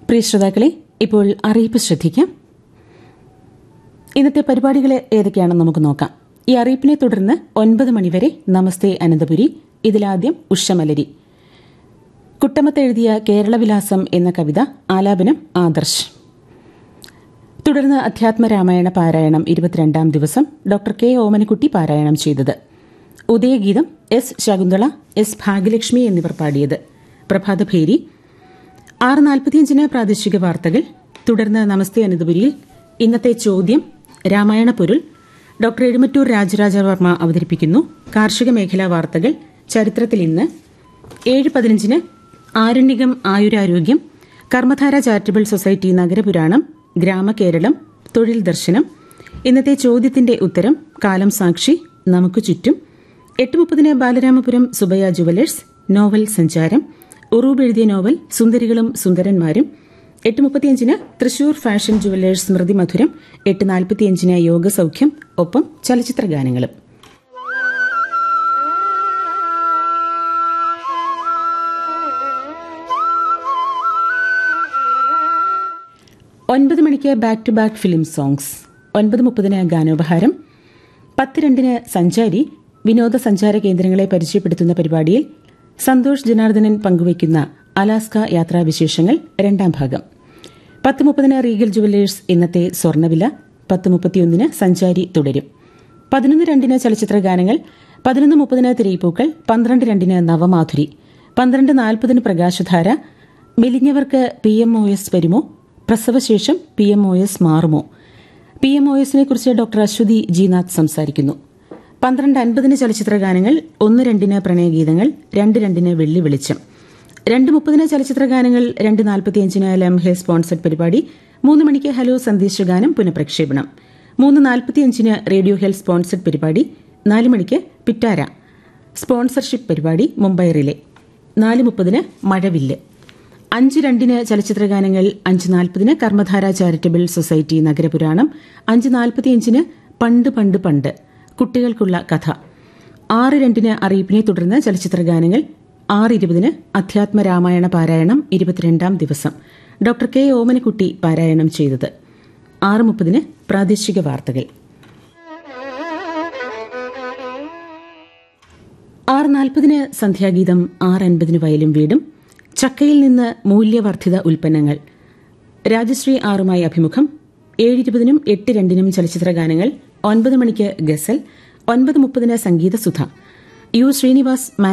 പ്രിയ ശ്രോതാക്കളെ ഇപ്പോൾ അറിയിപ്പ് ശ്രദ്ധിക്കാം ഇന്നത്തെ പരിപാടികൾ ഏതൊക്കെയാണെന്ന് നമുക്ക് നോക്കാം ഈ അറിയിപ്പിനെ തുടർന്ന് ഒൻപത് മണിവരെ നമസ്തേ അനന്തപുരി ഇതിലാദ്യം ഉഷമലരി കുട്ടമത്ത് എഴുതിയ കേരളവിലാസം എന്ന കവിത ആലാപനം ആദർശ് തുടർന്ന് അധ്യാത്മരാമായണ പാരായണം ഇരുപത്തിരണ്ടാം ദിവസം ഡോക്ടർ കെ ഓമനക്കുട്ടി പാരായണം ചെയ്തത് ഉദയഗീതം എസ് ശകുന്തള എസ് ഭാഗ്യലക്ഷ്മി എന്നിവർ പാടിയത് പ്രഭാതഭേരി ആറ് നാൽപ്പത്തിയഞ്ചിന് പ്രാദേശിക വാർത്തകൾ തുടർന്ന് നമസ്തേ അനന്തപുരിയിൽ ഇന്നത്തെ ചോദ്യം രാമായണ പൊരുൾ ഡോക്ടർ എഴുമറ്റൂർ രാജരാജവർമ്മ അവതരിപ്പിക്കുന്നു കാർഷിക മേഖലാ വാർത്തകൾ ചരിത്രത്തിൽ ഇന്ന് ഏഴ് പതിനഞ്ചിന് ആരണ്യകം ആയുരാരോഗ്യം കർമ്മധാര ചാരിറ്റബിൾ സൊസൈറ്റി നഗരപുരാണം ഗ്രാമകേരളം തൊഴിൽ ദർശനം ഇന്നത്തെ ചോദ്യത്തിന്റെ ഉത്തരം കാലം സാക്ഷി നമുക്ക് ചുറ്റും എട്ട് മുപ്പതിന് ബാലരാമപുരം സുബയ ജുവലേഴ്സ് നോവൽ സഞ്ചാരം ഉറൂബ് എഴുതിയ നോവൽ സുന്ദരികളും സുന്ദരന്മാരും എട്ട് മുപ്പത്തിയഞ്ചിന് തൃശൂർ ഫാഷൻ ജുവലേഴ്സ് സ്മൃതി മധുരം എട്ട് നാൽപ്പത്തിയഞ്ചിന് യോഗസൌഖ്യം ഒപ്പം ചലച്ചിത്ര ഗാനങ്ങളും ഒൻപത് മണിക്ക് back to back film songs ഒൻപത് മുപ്പതിന് ഗാനോപഹാരം പത്ത് രണ്ടിന് സഞ്ചാരി വിനോദസഞ്ചാര കേന്ദ്രങ്ങളെ പരിചയപ്പെടുത്തുന്ന പരിപാടിയിൽ സന്തോഷ് ജനാർദ്ദനൻ പങ്കുവയ്ക്കുന്ന അലാസ്ക യാത്രാവിശേഷങ്ങൾ രണ്ടാം ഭാഗം പത്ത് മുപ്പതിന് റീഗൽ ജുവല്ലേഴ്സ് ഇന്നത്തെ സ്വർണ്ണവില പത്ത് മുപ്പത്തിയൊന്നിന് സഞ്ചാരി തുടരും പതിനൊന്ന് രണ്ടിന് ചലച്ചിത്ര ഗാനങ്ങൾ പതിനൊന്ന് മുപ്പതിന് തിരയിപ്പൂക്കൾ പന്ത്രണ്ട് രണ്ടിന് നവമാധുരി പന്ത്രണ്ട് നാൽപ്പതിന് പ്രകാശധാര മെലിഞ്ഞവർക്ക് പി എം ഒ എസ് വരുമോ പ്രസവശേഷം പി എം ഒ എസ് മാറുമോ പി എം ഒ എസിനെ കുറിച്ച് ഡോക്ടർ അശ്വതി ജിനാഥ് സംസാരിക്കുന്നു പന്ത്രണ്ട് അൻപതിന് ചലച്ചിത്ര ഗാനങ്ങൾ ഒന്ന് രണ്ടിന് പ്രണയഗീതങ്ങൾ രണ്ട് രണ്ടിന് വെള്ളി വെളിച്ചം രണ്ട് മുപ്പതിന് ചലച്ചിത്ര ഗാനങ്ങൾ രണ്ട് നാൽപ്പത്തിയഞ്ചിന് ലംഹെ സ്പോൺസർഡ് പരിപാടി മൂന്ന് മണിക്ക് ഹലോ സന്ദേശഗാനം പുനഃപ്രക്ഷേപണം മൂന്ന് നാൽപ്പത്തിയഞ്ചിന് റേഡിയോ ഹെൽത്ത് സ്പോൺസർഡ് പരിപാടി നാല് മണിക്ക് പിറ്റാര സ്പോൺസർഷിപ്പ് പരിപാടി മുംബൈ റിലേ നാല് മുപ്പതിന് മഴവില്ല് അഞ്ച് രണ്ടിന് ചലച്ചിത്ര ഗാനങ്ങൾ അഞ്ച് നാൽപ്പതിന് കർമ്മധാര ചാരിറ്റബിൾ സൊസൈറ്റി നഗരപുരാണം അഞ്ച് നാൽപ്പത്തിയഞ്ചിന് പണ്ട് പണ്ട് പണ്ട് കുട്ടികൾക്കുള്ള കഥ ആറ് രണ്ടിന് അറിയിപ്പിനെ തുടർന്ന് ചലച്ചിത്ര ഗാനങ്ങൾ ആറ് ഇരുപതിന് അധ്യാത്മ രാമായണ പാരായണം ഇരുപത്തിരണ്ടാം ദിവസം ഡോക്ടർ കെ ഓമനക്കുട്ടി പാരായണം ചെയ്തത് ആറ് മുപ്പതിന് പ്രാദേശിക വാർത്തകൾ ആറ് നാൽപ്പതിന് സന്ധ്യാഗീതം ആറ് അൻപതിന് വയലും വീടും ചക്കയിൽ നിന്ന് മൂല്യവർദ്ധിത ഉൽപ്പന്നങ്ങൾ രാജശ്രീ ആറുമായി അഭിമുഖം ഏഴിരുപതിനും എട്ട് രണ്ടിനും ചലച്ചിത്ര ഗാനങ്ങൾ ഒൻപത് മണിക്ക് ഗസൽ ഒൻപത് മുപ്പതിന് സംഗീതസുധ യു ശ്രീനിവാസ്